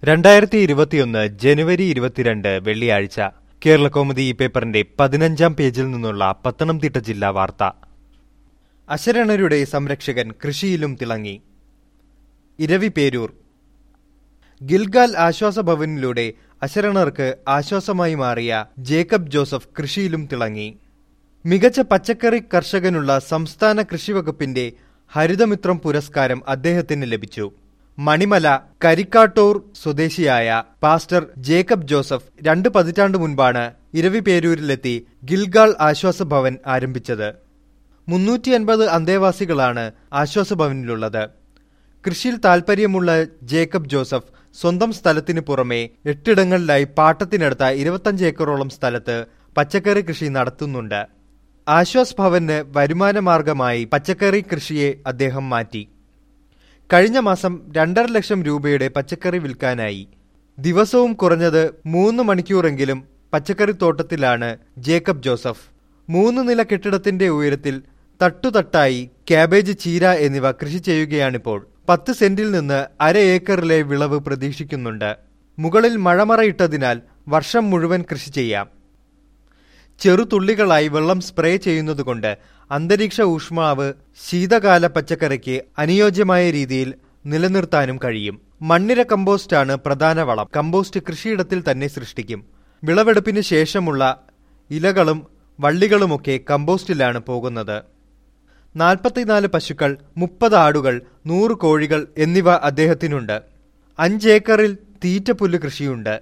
രണ്ടായിരത്തി ഇരുപത്തിയൊന്ന് ജനുവരി ഇരുപത്തിരണ്ട് വെള്ളിയാഴ്ച കേരളകൗമുദി ഈ പേപ്പറിന്റെ പതിനഞ്ചാം പേജിൽ നിന്നുള്ള പത്തനംതിട്ട ജില്ലാ വാർത്ത അശരണരുടെ സംരക്ഷകൻ കൃഷിയിലും തിളങ്ങി ഇരവി പേരൂർ ഗിൽഗാൽ ആശ്വാസ ഭവനിലൂടെ അശരണർക്ക് ആശ്വാസമായി മാറിയ ജേക്കബ് ജോസഫ് കൃഷിയിലും തിളങ്ങി മികച്ച പച്ചക്കറി കർഷകനുള്ള സംസ്ഥാന കൃഷിവകുപ്പിന്റെ ഹരിതമിത്രം പുരസ്കാരം അദ്ദേഹത്തിന് ലഭിച്ചു മണിമല കരിക്കാട്ടൂർ സ്വദേശിയായ പാസ്റ്റർ ജേക്കബ് ജോസഫ് രണ്ട് പതിറ്റാണ്ട് മുൻപാണ് ഇരവി പേരൂരിലെത്തി ഗിൽഗാൾ ആശ്വാസ ഭവൻ ആരംഭിച്ചത് മുന്നൂറ്റി അൻപത് അന്തേവാസികളാണ് ആശ്വാസ ഭവനിലുള്ളത് കൃഷിയിൽ താൽപ്പര്യമുള്ള ജേക്കബ് ജോസഫ് സ്വന്തം സ്ഥലത്തിന് പുറമെ എട്ടിടങ്ങളിലായി പാട്ടത്തിനടുത്ത ഇരുപത്തഞ്ച് ഏക്കറോളം സ്ഥലത്ത് പച്ചക്കറി കൃഷി നടത്തുന്നുണ്ട് ആശ്വാസ് ഭവന് വരുമാന മാർഗമായി പച്ചക്കറി കൃഷിയെ അദ്ദേഹം മാറ്റി കഴിഞ്ഞ മാസം രണ്ടര ലക്ഷം രൂപയുടെ പച്ചക്കറി വിൽക്കാനായി ദിവസവും കുറഞ്ഞത് മൂന്ന് മണിക്കൂറെങ്കിലും പച്ചക്കറി തോട്ടത്തിലാണ് ജേക്കബ് ജോസഫ് മൂന്ന് നില കെട്ടിടത്തിന്റെ ഉയരത്തിൽ തട്ടുതട്ടായി ക്യാബേജ് ചീര എന്നിവ കൃഷി ചെയ്യുകയാണിപ്പോൾ പത്ത് സെന്റിൽ നിന്ന് അര ഏക്കറിലെ വിളവ് പ്രതീക്ഷിക്കുന്നുണ്ട് മുകളിൽ മഴമറയിട്ടതിനാൽ വർഷം മുഴുവൻ കൃഷി ചെയ്യാം ചെറുതുള്ളികളായി വെള്ളം സ്പ്രേ ചെയ്യുന്നതുകൊണ്ട് അന്തരീക്ഷ ഊഷ്മാവ് ശീതകാല പച്ചക്കറിക്ക് അനുയോജ്യമായ രീതിയിൽ നിലനിർത്താനും കഴിയും മണ്ണിര കമ്പോസ്റ്റാണ് പ്രധാന വളം കമ്പോസ്റ്റ് കൃഷിയിടത്തിൽ തന്നെ സൃഷ്ടിക്കും വിളവെടുപ്പിന് ശേഷമുള്ള ഇലകളും വള്ളികളുമൊക്കെ കമ്പോസ്റ്റിലാണ് പോകുന്നത് നാൽപ്പത്തിനാല് പശുക്കൾ മുപ്പത് ആടുകൾ നൂറ് കോഴികൾ എന്നിവ അദ്ദേഹത്തിനുണ്ട് അഞ്ചേക്കറിൽ തീറ്റപ്പുല്ല് കൃഷിയുണ്ട്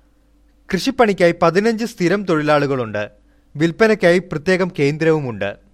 കൃഷിപ്പണിക്കായി പതിനഞ്ച് സ്ഥിരം തൊഴിലാളികളുണ്ട് വിൽപ്പനയ്ക്കായി പ്രത്യേകം കേന്ദ്രവുമുണ്ട്